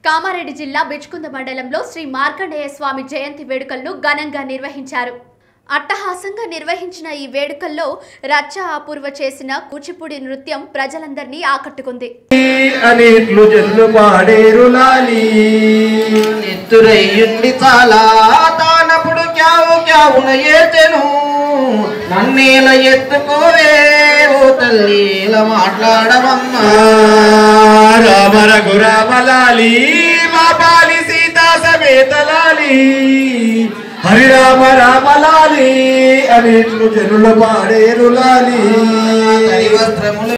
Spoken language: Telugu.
కామారెడ్డి జిల్లా బిచ్కుంద మండలంలో శ్రీ మార్కండేయ స్వామి జయంతి వేడుకలను ఘనంగా నిర్వహించారు అట్టహాసంగా నిర్వహించిన ఈ వేడుకల్లో రచ్చ అపూర్వ చేసిన కూచిపూడి నృత్యం ప్రజలందరినీ ఆకట్టుకుంది అనేట్లు జల్లు పాడేరు లాలి ఎత్తురయ్యుండి చాలా తానప్పుడు క్యావు క్యావున ఏతెను నన్నేల ఎత్తుకోవే ఓ తల్లి ఇలా మాట్లాడవమ్మా రామ రఘురామ లాలి మా పాలి సీతా సమేత లాలి హరిరామ రామ లాలి అనేట్లు జనుల పాడేరు లాలి తడి వస్త్రములు